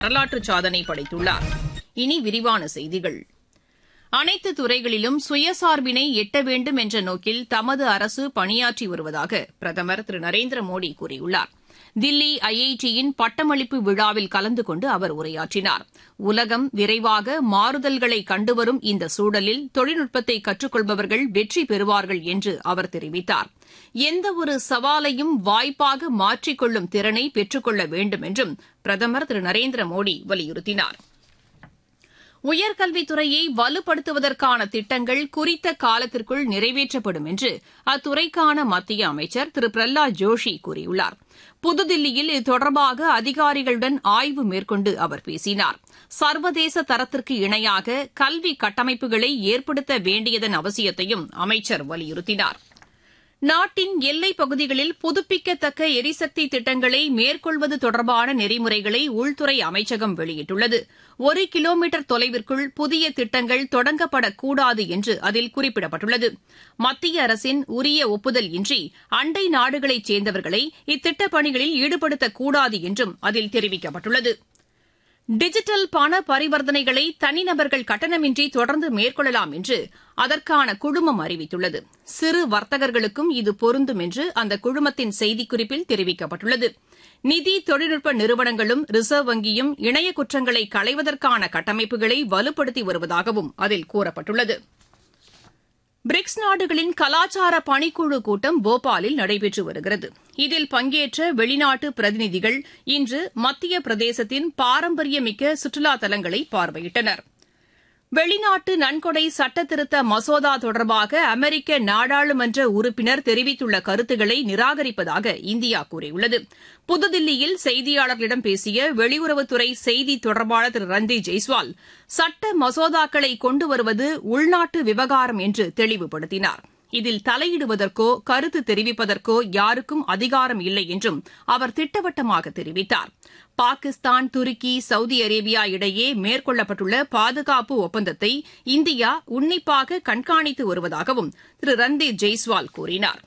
வரலாற்று சாதனை படைத்துள்ளார் இனி விரிவான செய்திகள் அனைத்து துறைகளிலும் சுயசார்பினை எட்ட வேண்டும் என்ற நோக்கில் தமது அரசு பணியாற்றி வருவதாக பிரதமர் திரு நரேந்திர மோடி கூறியுள்ளார் தில்லி ஐஐடியின் பட்டமளிப்பு விழாவில் கலந்து கொண்டு அவர் உரையாற்றினார் உலகம் விரைவாக மாறுதல்களை கண்டுவரும் இந்த சூழலில் தொழில்நுட்பத்தை கற்றுக்கொள்பவர்கள் வெற்றி பெறுவார்கள் என்று அவர் தெரிவித்தார் எந்தவொரு சவாலையும் வாய்ப்பாக மாற்றிக்கொள்ளும் திறனை பெற்றுக்கொள்ள வேண்டும் என்றும் பிரதமர் திரு நரேந்திர மோடி வலியுறுத்தினார் உயர்கல்வித்துறையை வலுப்படுத்துவதற்கான திட்டங்கள் குறித்த காலத்திற்குள் நிறைவேற்றப்படும் என்று அத்துறைக்கான மத்திய அமைச்சர் திரு பிரஹ்லாத் ஜோஷி கூறியுள்ளார் புதுதில்லியில் இது தொடர்பாக அதிகாரிகளுடன் ஆய்வு மேற்கொண்டு அவர் பேசினார் சர்வதேச தரத்திற்கு இணையாக கல்வி கட்டமைப்புகளை ஏற்படுத்த வேண்டியதன் அவசியத்தையும் அமைச்சர் வலியுறுத்தினார் நாட்டின் எல்லைப் பகுதிகளில் புதுப்பிக்கத்தக்க எரிசக்தி திட்டங்களை மேற்கொள்வது தொடர்பான நெறிமுறைகளை உள்துறை அமைச்சகம் வெளியிட்டுள்ளது ஒரு கிலோமீட்டர் தொலைவிற்குள் புதிய திட்டங்கள் தொடங்கப்படக்கூடாது என்று அதில் குறிப்பிடப்பட்டுள்ளது மத்திய அரசின் உரிய ஒப்புதல் இன்றி அண்டை நாடுகளைச் சேர்ந்தவர்களை இத்திட்டப் பணிகளில் ஈடுபடுத்தக்கூடாது என்றும் அதில் தெரிவிக்கப்பட்டுள்ளது டிஜிட்டல் பண பரிவர்த்தனைகளை தனிநபர்கள் கட்டணமின்றி தொடர்ந்து மேற்கொள்ளலாம் என்று அதற்கான குழுமம் அறிவித்துள்ளது சிறு வர்த்தகர்களுக்கும் இது பொருந்தும் என்று அந்த குழுமத்தின் செய்திக்குறிப்பில் தெரிவிக்கப்பட்டுள்ளது நிதி தொழில்நுட்ப நிறுவனங்களும் ரிசர்வ் வங்கியும் இணைய குற்றங்களை களைவதற்கான கட்டமைப்புகளை வலுப்படுத்தி வருவதாகவும் அதில் கூறப்பட்டுள்ளது பிரிக்ஸ் நாடுகளின் கலாச்சார பணிக்குழு கூட்டம் போபாலில் நடைபெற்று வருகிறது இதில் பங்கேற்ற வெளிநாட்டு பிரதிநிதிகள் இன்று மத்திய பிரதேசத்தின் பாரம்பரியமிக்க சுற்றுலா தலங்களை பார்வையிட்டனர் வெளிநாட்டு நன்கொடை சட்டத்திருத்த மசோதா தொடர்பாக அமெரிக்க நாடாளுமன்ற உறுப்பினர் தெரிவித்துள்ள கருத்துக்களை நிராகரிப்பதாக இந்தியா கூறியுள்ளது புதுதில்லியில் செய்தியாளர்களிடம் பேசிய வெளியுறவுத்துறை செய்தி தொடர்பாளர் திரு ரன்தீப் ஜெய்ஸ்வால் சட்ட மசோதாக்களை கொண்டு வருவது உள்நாட்டு விவகாரம் என்று தெளிவுபடுத்தினார் இதில் தலையிடுவதற்கோ கருத்து தெரிவிப்பதற்கோ யாருக்கும் அதிகாரம் இல்லை என்றும் அவர் திட்டவட்டமாக தெரிவித்தார் பாகிஸ்தான் துருக்கி சவுதி அரேபியா இடையே மேற்கொள்ளப்பட்டுள்ள பாதுகாப்பு ஒப்பந்தத்தை இந்தியா உன்னிப்பாக கண்காணித்து வருவதாகவும் திரு ரன்தீப் ஜெய்ஸ்வால் கூறினார்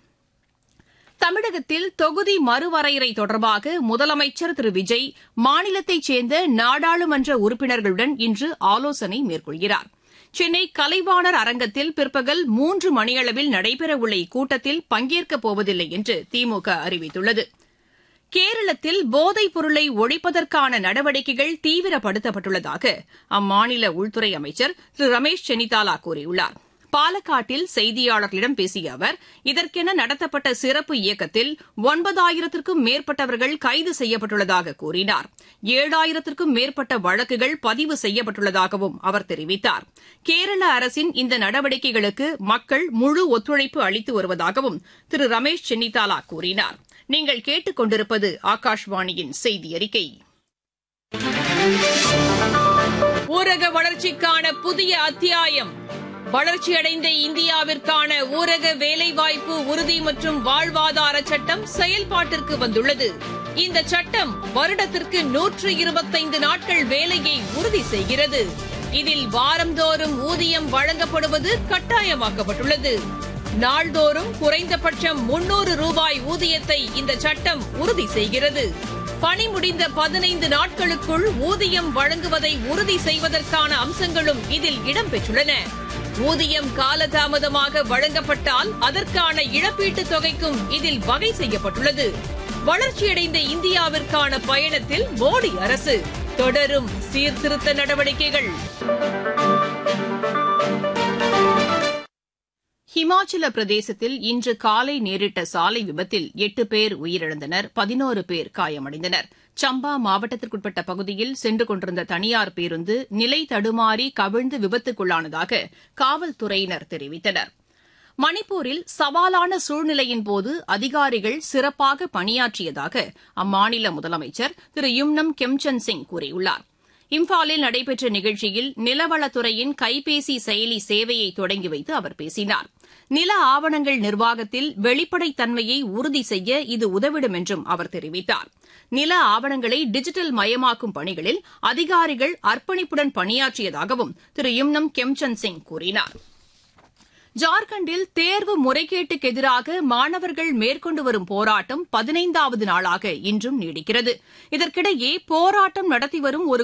தமிழகத்தில் தொகுதி மறுவரையறை தொடர்பாக முதலமைச்சர் திரு விஜய் மாநிலத்தைச் சேர்ந்த நாடாளுமன்ற உறுப்பினர்களுடன் இன்று ஆலோசனை மேற்கொள்கிறார் சென்னை கலைவாணர் அரங்கத்தில் பிற்பகல் மூன்று மணியளவில் நடைபெறவுள்ள இக்கூட்டத்தில் பங்கேற்கப் போவதில்லை என்று திமுக அறிவித்துள்ளது கேரளத்தில் போதைப் பொருளை ஒழிப்பதற்கான நடவடிக்கைகள் தீவிரப்படுத்தப்பட்டுள்ளதாக அம்மாநில உள்துறை அமைச்சர் திரு ரமேஷ் சென்னிதாலா கூறியுள்ளார் பாலக்காட்டில் செய்தியாளர்களிடம் பேசிய அவர் இதற்கென நடத்தப்பட்ட சிறப்பு இயக்கத்தில் ஒன்பதாயிரத்திற்கும் மேற்பட்டவர்கள் கைது செய்யப்பட்டுள்ளதாக கூறினார் ஏழாயிரத்திற்கும் மேற்பட்ட வழக்குகள் பதிவு செய்யப்பட்டுள்ளதாகவும் அவர் தெரிவித்தார் கேரள அரசின் இந்த நடவடிக்கைகளுக்கு மக்கள் முழு ஒத்துழைப்பு அளித்து வருவதாகவும் திரு ரமேஷ் சென்னிதாலா கூறினார் நீங்கள் கேட்டுக் கொண்டிருப்பது ஆகாஷ்வாணியின் செய்தி அறிக்கை ஊரக வளர்ச்சிக்கான புதிய அத்தியாயம் வளர்ச்சியடைந்த இந்தியாவிற்கான ஊரக வேலைவாய்ப்பு உறுதி மற்றும் வாழ்வாதார சட்டம் செயல்பாட்டிற்கு வந்துள்ளது இந்த சட்டம் வருடத்திற்கு நூற்று இருபத்தைந்து நாட்கள் வேலையை உறுதி செய்கிறது இதில் வாரந்தோறும் ஊதியம் வழங்கப்படுவது கட்டாயமாக்கப்பட்டுள்ளது நாள்தோறும் குறைந்தபட்சம் முன்னூறு ரூபாய் ஊதியத்தை இந்த சட்டம் உறுதி செய்கிறது பணி முடிந்த பதினைந்து நாட்களுக்குள் ஊதியம் வழங்குவதை உறுதி செய்வதற்கான அம்சங்களும் இதில் இடம்பெற்றுள்ளன ஊதியம் காலதாமதமாக வழங்கப்பட்டால் அதற்கான இழப்பீட்டுத் தொகைக்கும் இதில் வகை செய்யப்பட்டுள்ளது வளர்ச்சியடைந்த இந்தியாவிற்கான பயணத்தில் மோடி அரசு தொடரும் சீர்திருத்த நடவடிக்கைகள் ஹிமாச்சல பிரதேசத்தில் இன்று காலை நேரிட்ட சாலை விபத்தில் எட்டு பேர் உயிரிழந்தனர் பதினோரு பேர் காயமடைந்தனர் சம்பா மாவட்டத்திற்குட்பட்ட பகுதியில் சென்று கொண்டிருந்த தனியார் பேருந்து நிலை தடுமாறி கவிழ்ந்து விபத்துக்குள்ளானதாக காவல்துறையினர் தெரிவித்தனர் மணிப்பூரில் சவாலான சூழ்நிலையின்போது அதிகாரிகள் சிறப்பாக பணியாற்றியதாக அம்மாநில முதலமைச்சர் திரு யும்னம் கெம்சந்த் சிங் கூறியுள்ளார் இம்பாலில் நடைபெற்ற நிகழ்ச்சியில் நிலவளத்துறையின் கைபேசி செயலி சேவையை தொடங்கி வைத்து அவர் பேசினார் நில ஆவணங்கள் நிர்வாகத்தில் வெளிப்படைத்தன்மையை உறுதி செய்ய இது உதவிடும் என்றும் அவர் தெரிவித்தார் நில ஆவணங்களை டிஜிட்டல் மயமாக்கும் பணிகளில் அதிகாரிகள் அர்ப்பணிப்புடன் பணியாற்றியதாகவும் திரு யும்னம் கெம்சந்த் சிங் கூறினார் ஜார்க்கண்டில் தேர்வு முறைகேட்டுக்கு எதிராக மாணவர்கள் மேற்கொண்டு வரும் போராட்டம் பதினைந்தாவது நாளாக இன்றும் நீடிக்கிறது இதற்கிடையே போராட்டம் நடத்தி வரும் ஒரு